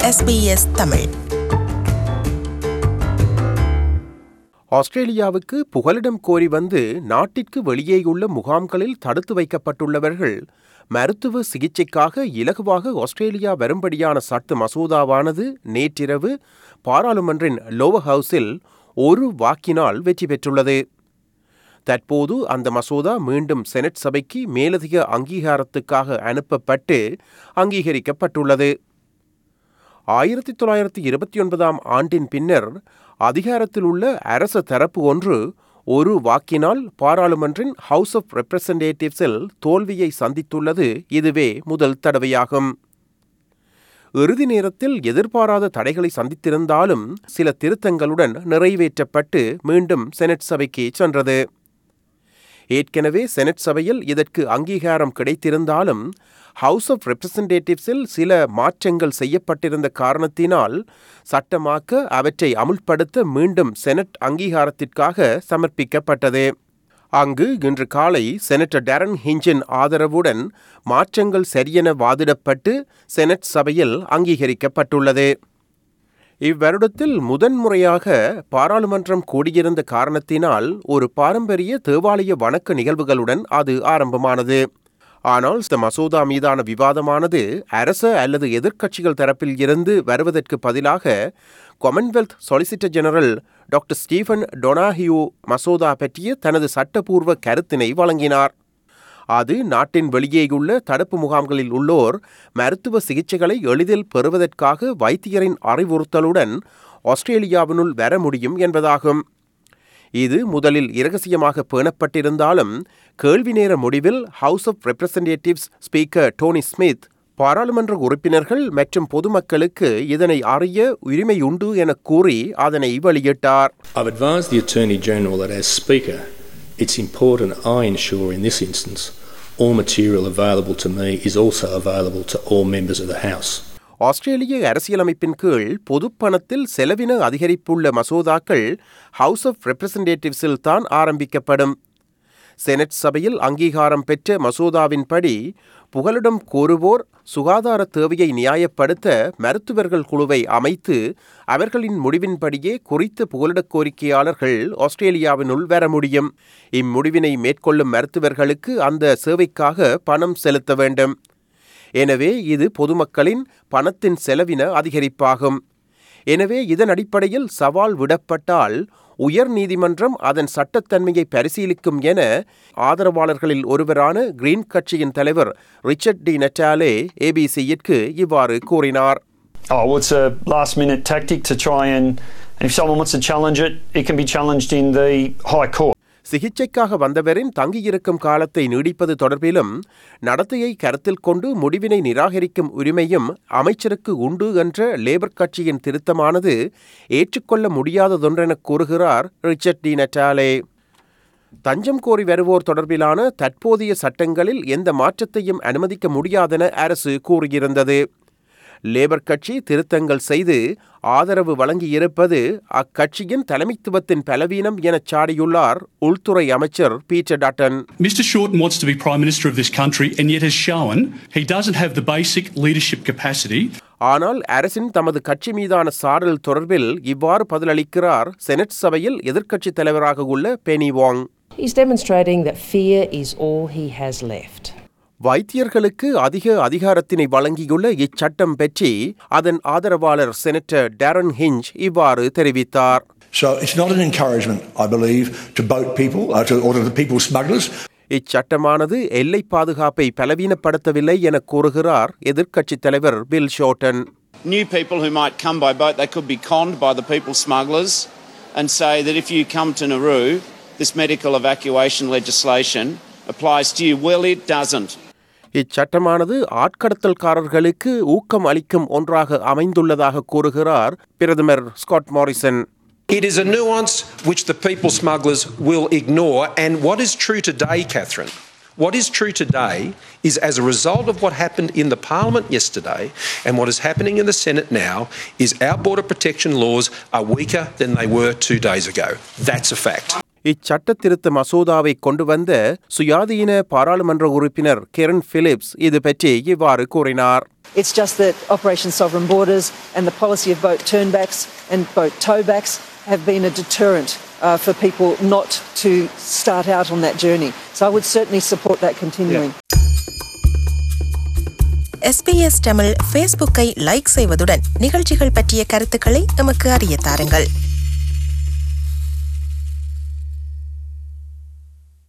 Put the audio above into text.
SBS Tamil ஆஸ்திரேலியாவுக்கு புகலிடம் கோரி வந்து நாட்டிற்கு வெளியேயுள்ள முகாம்களில் தடுத்து வைக்கப்பட்டுள்ளவர்கள் மருத்துவ சிகிச்சைக்காக இலகுவாக ஆஸ்திரேலியா வரும்படியான சட்ட மசோதாவானது நேற்றிரவு பாராளுமன்றின் லோவர் ஹவுஸில் ஒரு வாக்கினால் வெற்றி பெற்றுள்ளது தற்போது அந்த மசோதா மீண்டும் செனட் சபைக்கு மேலதிக அங்கீகாரத்துக்காக அனுப்பப்பட்டு அங்கீகரிக்கப்பட்டுள்ளது ஆயிரத்தி தொள்ளாயிரத்தி இருபத்தி ஒன்பதாம் ஆண்டின் பின்னர் அதிகாரத்தில் உள்ள அரச தரப்பு ஒன்று ஒரு வாக்கினால் பாராளுமன்றின் ஹவுஸ் ஆஃப் ரெப்ரசன்டேட்டிவ்ஸில் தோல்வியை சந்தித்துள்ளது இதுவே முதல் தடவையாகும் இறுதி நேரத்தில் எதிர்பாராத தடைகளை சந்தித்திருந்தாலும் சில திருத்தங்களுடன் நிறைவேற்றப்பட்டு மீண்டும் செனட் சபைக்கு சென்றது ஏற்கனவே செனட் சபையில் இதற்கு அங்கீகாரம் கிடைத்திருந்தாலும் ஹவுஸ் ஆஃப் ரெப்ரசன்டேட்டிவ்ஸில் சில மாற்றங்கள் செய்யப்பட்டிருந்த காரணத்தினால் சட்டமாக்க அவற்றை அமுல்படுத்த மீண்டும் செனட் அங்கீகாரத்திற்காக சமர்ப்பிக்கப்பட்டது அங்கு இன்று காலை செனட்டர் டேரன் ஹிஞ்சின் ஆதரவுடன் மாற்றங்கள் சரியென வாதிடப்பட்டு செனட் சபையில் அங்கீகரிக்கப்பட்டுள்ளது இவ்வருடத்தில் முதன்முறையாக பாராளுமன்றம் கூடியிருந்த காரணத்தினால் ஒரு பாரம்பரிய தேவாலய வணக்க நிகழ்வுகளுடன் அது ஆரம்பமானது ஆனால் இந்த மசோதா மீதான விவாதமானது அரச அல்லது எதிர்க்கட்சிகள் தரப்பில் இருந்து வருவதற்கு பதிலாக Commonwealth solicitor general doctor Stephen Donaghue மசோதா பற்றிய தனது சட்டப்பூர்வ கருத்தினை வழங்கினார் அது நாட்டின் வெளியேயுள்ள தடுப்பு முகாம்களில் உள்ளோர் மருத்துவ சிகிச்சைகளை எளிதில் பெறுவதற்காக வைத்தியரின் அறிவுறுத்தலுடன் ஆஸ்திரேலியாவினுள் வர முடியும் என்பதாகும் இது முதலில் இரகசியமாக பேணப்பட்டிருந்தாலும் கேள்வி நேர முடிவில் House of Representatives speaker Tony Smith பாராளுமன்ற உறுப்பினர்கள் மற்றும் பொதுமக்களுக்கு இதனை அறிய உரிமை உண்டு என கூறி அதனை வெளியிட்டார் I've advised the Attorney General that as Speaker, it's important I ensure in this instance all material available to me is also available to all members of the House. ஆஸ்திரேலிய அரசியலமைப்பின் கீழ் பொதுப்பணத்தில் செலவின அதிகரிப்புள்ள மசோதாக்கள் ஹவுஸ் ஆஃப் ரெப்ரசன்டேட்டிவ்ஸில் தான் ஆரம்பிக்கப்படும் senate சபையில் அங்கீகாரம் பெற்ற மசோதாவின்படி புகலிடம் கோருவோர் சுகாதார தேவையை நியாயப்படுத்த மருத்துவர்கள் குழுவை அமைத்து அவர்களின் முடிவின்படியே குறித்த புகலிடக் கோரிக்கையாளர்கள் ஆஸ்திரேலியாவினுள் வர முடியும் இம்முடிவினை மேற்கொள்ளும் மருத்துவர்களுக்கு அந்த சேவைக்காக பணம் செலுத்த வேண்டும் எனவே இது பொதுமக்களின் பணத்தின் செலவின அதிகரிப்பாகும் எனவே இதன் அடிப்படையில் சவால் விடப்பட்டால் உயர் நீதிமன்றம் அதன் சட்டத்தன்மையை பரிசீலிக்கும் என ஆதரவாளர்களில் ஒருவரான கிரீன் கட்சியின் தலைவர் ரிச்சர்ட் டி நெட்டாலே ஏபிசியிற்கு இவ்வாறு கூறினார் Oh, well, it's a last minute tactic to try and, and if someone wants to challenge it, it can be challenged in the High Court. சிகிச்சைக்காக வந்தவரின் தங்கியிருக்கும் காலத்தை நீடிப்பது தொடர்பிலும் நடத்தையை கருத்தில் கொண்டு முடிவினை நிராகரிக்கும் உரிமையும் அமைச்சருக்கு உண்டு என்ற லேபர் கட்சியின் திருத்தமானது ஏற்றுக்கொள்ள முடியாததொன்றென கூறுகிறார் ரிச்சர்ட் டி நட்டாலே தஞ்சம் கோரி வருவோர் தொடர்பிலான தற்போதைய சட்டங்களில் எந்த மாற்றத்தையும் அனுமதிக்க முடியாதென அரசு கூறியிருந்தது லேபர் கட்சி திருத்தங்கள் செய்து ஆதரவு வழங்கியிருப்பது அக்கட்சியின் தலைமைத்துவத்தின் பலவீனம் எனச் சாடியுள்ளார் உள்துறை அமைச்சர் Peter Dutton Mr Shorten wants to be Prime Minister of this country and yet has shown he doesn't have the basic leadership capacity. ஆனால் அரசின் தமது கட்சி மீதான சாடல் தொடர்பில் இவ்வாறு பதிலளிக்கிறார் செனட் சபையில் எதிர்க்கட்சித் தலைவராக உள்ள பெனி வாங் He's demonstrating that fear is all he has left. வைத்தியர்களுக்கு அதிக அதிகாரத்தினை வழங்கியுள்ள இச்சட்டம் பற்றி அதன் ஆதரவாளர் செனட்டர் டேரன் ஹிஞ்ச் இவ்வாறு தெரிவித்தார் So it's not an encouragement, I believe, to boat people uh, to, or to the people smugglers. இச்சட்டமானது எல்லை பாதுகாப்பை பலவீனப்படுத்தவில்லை என கூறுகிறார் எதிர்க்கட்சித் தலைவர் Bill Shorten new people who might come by boat, they could be conned by the people smugglers and say that if you come to Nauru, this medical evacuation legislation applies to you. Well, it doesn't. இச்சட்டமானது ஆட்கடத்தல்காரர்களுக்கு ஊக்கம் அளிக்கும் ஒன்றாக அமைந்துள்ளதாக கூறுகிறார் பிரதமர் Scott Morrison It is a nuance which the people smugglers will ignore. And what is true today, Catherine, what is true today is as a result of what happened in the Parliament yesterday and what is happening in the Senate now, is our border protection laws are weaker than they were two days ago. That's a fact. இச்சட்ட திருத்த மசோதாவை கொண்டு வந்த சுயாதீன பாராளுமன்ற உறுப்பினர் Karen Philips இது பற்றி இவ்வாறு கூறினார் It's just that Operation Sovereign Borders and the policy of boat turnbacks and boat towbacks have been a deterrent uh, for people not to start out on that journey. So I would certainly support that continuing. SBS Tamil ஃபேஸ்புக்கை like செய்வதுடன் நிகழ்ச்சிகள் பற்றிய கருத்துக்களை எமக்கு அறிய தாருங்கள்